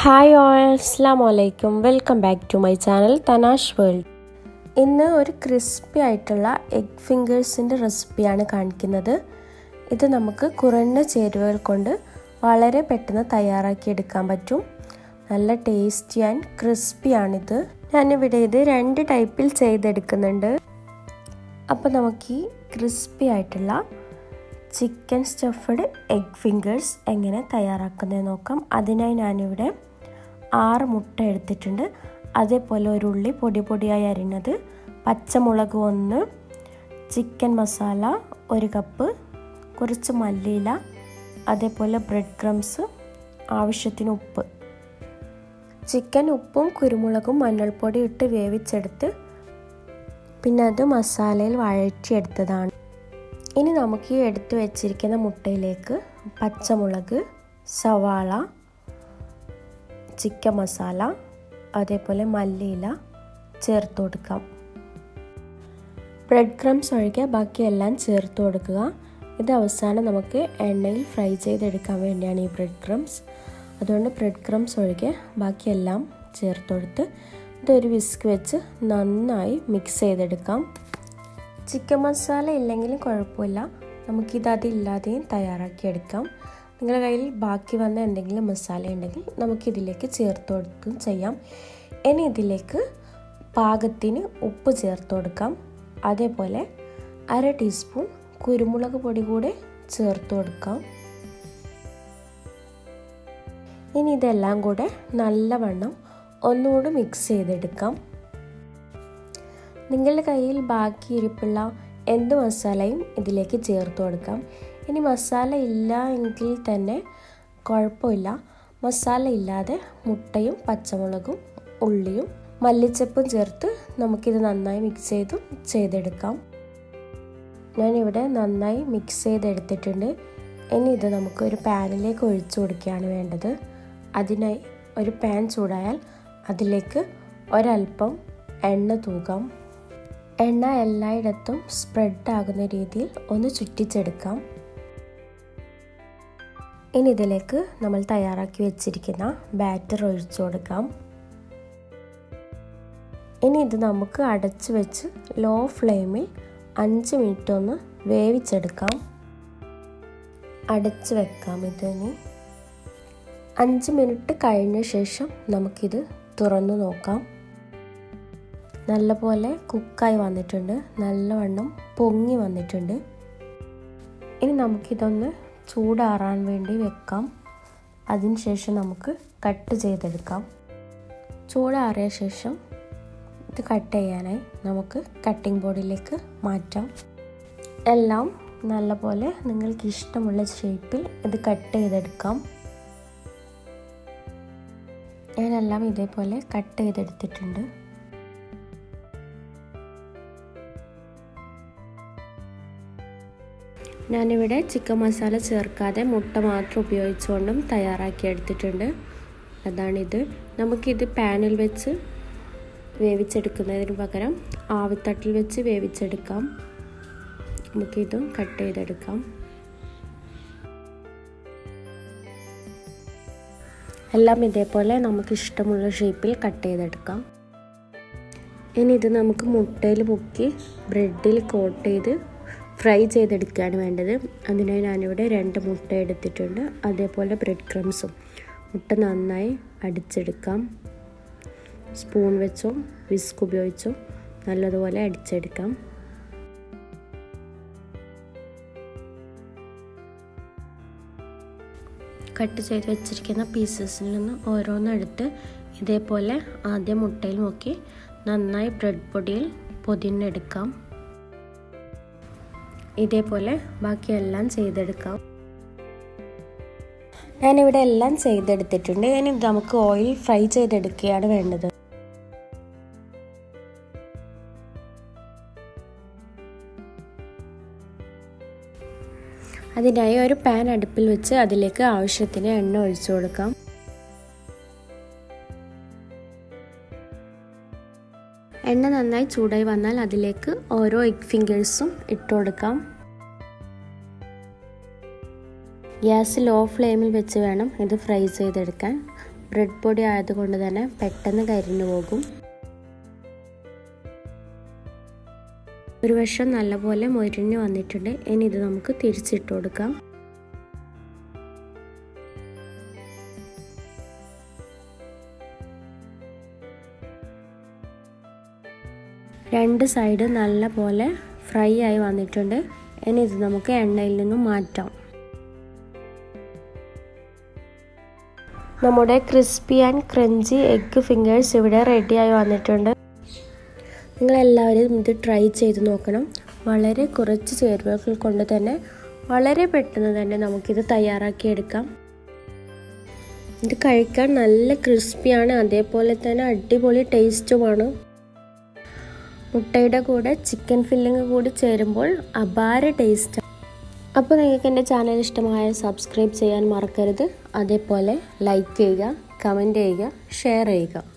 hi all അസ്സാം വലൈക്കും welcome back to my channel Tanash world ഇന്ന് ഒരു ക്രിസ്പി ആയിട്ടുള്ള എഗ് ഫിംഗേഴ്സിൻ്റെ റെസിപ്പിയാണ് കാണിക്കുന്നത് ഇത് നമുക്ക് കുറഞ്ഞ ചേരുവകൾ കൊണ്ട് വളരെ പെട്ടെന്ന് തയ്യാറാക്കി എടുക്കാൻ പറ്റും നല്ല ടേസ്റ്റി ആൻഡ് ക്രിസ്പിയാണിത് ഞാനിവിടെ ഇത് രണ്ട് ടൈപ്പിൽ ചെയ്തെടുക്കുന്നുണ്ട് അപ്പോൾ നമുക്ക് ഈ ക്രിസ്പി ആയിട്ടുള്ള ചിക്കൻ സ്റ്റഫഡ് എഗ് ഫിംഗേഴ്സ് എങ്ങനെ തയ്യാറാക്കുന്നത് നോക്കാം അതിനായി ഞാനിവിടെ ആറ് മുട്ട എടുത്തിട്ടുണ്ട് അതേപോലെ ഒരു ഉള്ളി പൊടി പൊടിയായി അരിഞ്ഞത് പച്ചമുളക് ഒന്ന് ചിക്കൻ മസാല ഒരു കപ്പ് കുറച്ച് മല്ലിയില അതേപോലെ ബ്രെഡ് ക്രംസ് ആവശ്യത്തിന് ഉപ്പ് ചിക്കൻ ഉപ്പും കുരുമുളകും മഞ്ഞൾപ്പൊടി ഇട്ട് വേവിച്ചെടുത്ത് പിന്നെ അത് മസാലയിൽ വഴറ്റിയെടുത്തതാണ് ഇനി നമുക്ക് ഈ എടുത്തു വെച്ചിരിക്കുന്ന മുട്ടയിലേക്ക് പച്ചമുളക് സവാള ചിക്കൻ മസാല അതേപോലെ മല്ലിയില ചേർത്ത് കൊടുക്കാം ബ്രെഡ് ക്രംസ് ഒഴികെ ബാക്കിയെല്ലാം ചേർത്ത് കൊടുക്കുക ഇത് അവസാനം നമുക്ക് എണ്ണയിൽ ഫ്രൈ ചെയ്തെടുക്കാൻ വേണ്ടിയാണ് ഈ ബ്രെഡ് ക്രംസ് അതുകൊണ്ട് ബ്രെഡ് ക്രംസ് ഒഴികെ ബാക്കിയെല്ലാം ചേർത്ത് കൊടുത്ത് ഇതൊരു വിസ്ക് വെച്ച് നന്നായി മിക്സ് ചെയ്തെടുക്കാം ചിക്കൻ മസാല ഇല്ലെങ്കിലും കുഴപ്പമില്ല നമുക്കിത് അതില്ലാതെയും തയ്യാറാക്കിയെടുക്കാം നിങ്ങളുടെ കയ്യിൽ ബാക്കി വന്ന എന്തെങ്കിലും മസാല ഉണ്ടെങ്കിൽ നമുക്കിതിലേക്ക് ചേർത്ത് കൊടുക്കുകയും ചെയ്യാം ഇനി ഇതിലേക്ക് പാകത്തിന് ഉപ്പ് ചേർത്ത് കൊടുക്കാം അതേപോലെ അര ടീസ്പൂൺ കുരുമുളക് പൊടി കൂടെ ചേർത്ത് കൊടുക്കാം ഇനി ഇതെല്ലാം കൂടെ നല്ലവണ്ണം ഒന്നുകൂടി മിക്സ് ചെയ്തെടുക്കാം നിങ്ങളുടെ കയ്യിൽ ബാക്കി ഇരിപ്പുള്ള എന്ത് മസാലയും ഇതിലേക്ക് ചേർത്ത് കൊടുക്കാം ഇനി മസാല ഇല്ല എങ്കിൽ തന്നെ കുഴപ്പമില്ല മസാല ഇല്ലാതെ മുട്ടയും പച്ചമുളകും ഉള്ളിയും മല്ലിച്ചപ്പും ചേർത്ത് നമുക്കിത് നന്നായി മിക്സ് ചെയ്ത് ചെയ്തെടുക്കാം ഞാനിവിടെ നന്നായി മിക്സ് ചെയ്തെടുത്തിട്ടുണ്ട് ഇനി ഇത് നമുക്ക് ഒരു പാനിലേക്ക് ഒഴിച്ചു കൊടുക്കുകയാണ് വേണ്ടത് അതിനായി ഒരു പാൻ ചൂടായാൽ അതിലേക്ക് ഒരൽപ്പം എണ്ണ തൂകാം എണ്ണ എല്ലായിടത്തും സ്പ്രെഡ് ആകുന്ന രീതിയിൽ ഒന്ന് ചുറ്റിച്ചെടുക്കാം ഇനി ഇതിലേക്ക് നമ്മൾ തയ്യാറാക്കി വെച്ചിരിക്കുന്ന ബാറ്റർ ഒഴിച്ചു കൊടുക്കാം ഇനി ഇത് നമുക്ക് അടച്ചു വെച്ച് ലോ ഫ്ലെയിമിൽ അഞ്ച് മിനിറ്റ് ഒന്ന് വേവിച്ചെടുക്കാം അടച്ചു വെക്കാം ഇതിനി അഞ്ച് മിനിറ്റ് കഴിഞ്ഞ ശേഷം നമുക്കിത് തുറന്നു നോക്കാം നല്ലപോലെ കുക്കായി വന്നിട്ടുണ്ട് നല്ലവണ്ണം പൊങ്ങി വന്നിട്ടുണ്ട് ഇനി നമുക്കിതൊന്ന് ചൂടാറാൻ വേണ്ടി വെക്കാം അതിനുശേഷം നമുക്ക് കട്ട് ചെയ്തെടുക്കാം ചൂടാറിയ ശേഷം ഇത് കട്ട് ചെയ്യാനായി നമുക്ക് കട്ടിംഗ് ബോർഡിലേക്ക് മാറ്റാം എല്ലാം നല്ലപോലെ നിങ്ങൾക്ക് ഇഷ്ടമുള്ള ഷേപ്പിൽ ഇത് കട്ട് ചെയ്തെടുക്കാം ഞാനെല്ലാം ഇതേപോലെ കട്ട് ചെയ്തെടുത്തിട്ടുണ്ട് ഞാനിവിടെ ചിക്കൻ മസാല ചേർക്കാതെ മുട്ട മാത്രം ഉപയോഗിച്ചുകൊണ്ടും തയ്യാറാക്കി എടുത്തിട്ടുണ്ട് അതാണിത് നമുക്കിത് പാനിൽ വെച്ച് വേവിച്ചെടുക്കുന്നതിന് പകരം ആവിത്തട്ടിൽ വെച്ച് വേവിച്ചെടുക്കാം നമുക്കിതും കട്ട് ചെയ്തെടുക്കാം എല്ലാം ഇതേപോലെ നമുക്ക് ഇഷ്ടമുള്ള ഷേപ്പിൽ കട്ട് ചെയ്തെടുക്കാം ഇനി ഇത് നമുക്ക് മുട്ടയിൽ മുക്കി ബ്രെഡിൽ കോട്ട് ചെയ്ത് ഫ്രൈ ചെയ്തെടുക്കുകയാണ് വേണ്ടത് അതിനായി ഞാനിവിടെ രണ്ട് മുട്ട എടുത്തിട്ടുണ്ട് അതേപോലെ ബ്രെഡ് ക്രംസും മുട്ട നന്നായി അടിച്ചെടുക്കാം സ്പൂൺ വെച്ചോ വിസ്ക് ഉപയോഗിച്ചോ നല്ലതുപോലെ അടിച്ചെടുക്കാം കട്ട് ചെയ്ത് വെച്ചിരിക്കുന്ന പീസസിൽ നിന്ന് ഓരോന്നെടുത്ത് ഇതേപോലെ ആദ്യം മുട്ടയിൽ മുക്കി നന്നായി ബ്രെഡ് പൊടിയിൽ പൊതിഞ്ഞെടുക്കാം ഇതേപോലെ ബാക്കിയെല്ലാം ചെയ്തെടുക്കാം ഞാനിവിടെ എല്ലാം ചെയ്തെടുത്തിട്ടുണ്ട് ഇനി നമുക്ക് ഓയിൽ ഫ്രൈ ചെയ്തെടുക്കുകയാണ് വേണ്ടത് അതിനായി ഒരു പാൻ അടുപ്പിൽ വെച്ച് അതിലേക്ക് ആവശ്യത്തിന് എണ്ണ ഒഴിച്ചു കൊടുക്കാം എണ്ണ നന്നായി ചൂടായി വന്നാൽ അതിലേക്ക് ഓരോ എഗ് ഫിംഗേഴ്സും ഇട്ട് കൊടുക്കാം ഗ്യാസ് ലോ ഫ്ലെയിമിൽ വെച്ച് വേണം ഇത് ഫ്രൈ ചെയ്തെടുക്കാൻ ബ്രെഡ് പൊടി ആയതുകൊണ്ട് തന്നെ പെട്ടെന്ന് കരിഞ്ഞു പോകും ഒരു വശം നല്ലപോലെ മൊരിഞ്ഞ് വന്നിട്ടുണ്ട് ഇനി ഇത് നമുക്ക് തിരിച്ചിട്ട് കൊടുക്കാം രണ്ട് സൈഡ് നല്ല പോലെ ഫ്രൈ ആയി വന്നിട്ടുണ്ട് ഇനി ഇത് നമുക്ക് എണ്ണയിൽ നിന്നും മാറ്റാം നമ്മുടെ crispy and crunchy egg fingers ഇവിടെ റെഡിയായി വന്നിട്ടുണ്ട് നിങ്ങളെല്ലാവരും ഇത് ട്രൈ ചെയ്ത് നോക്കണം വളരെ കുറച്ച് ചേരുവകൾ കൊണ്ട് തന്നെ വളരെ പെട്ടെന്ന് തന്നെ നമുക്കിത് തയ്യാറാക്കിയെടുക്കാം ഇത് കഴിക്കാൻ നല്ല ക്രിസ്പിയാണ് അതേപോലെ തന്നെ അടിപൊളി ടേസ്റ്റുമാണ് മുട്ടയുടെ കൂടെ ചിക്കൻ ഫില്ലിങ് കൂടി ചേരുമ്പോൾ അപാര ടേസ്റ്റ് അപ്പോൾ നിങ്ങൾക്ക് എൻ്റെ ചാനൽ ഇഷ്ടമായ സബ്സ്ക്രൈബ് ചെയ്യാൻ മറക്കരുത് അതേപോലെ ലൈക്ക് ചെയ്യുക കമൻറ്റ് ചെയ്യുക ഷെയർ ചെയ്യുക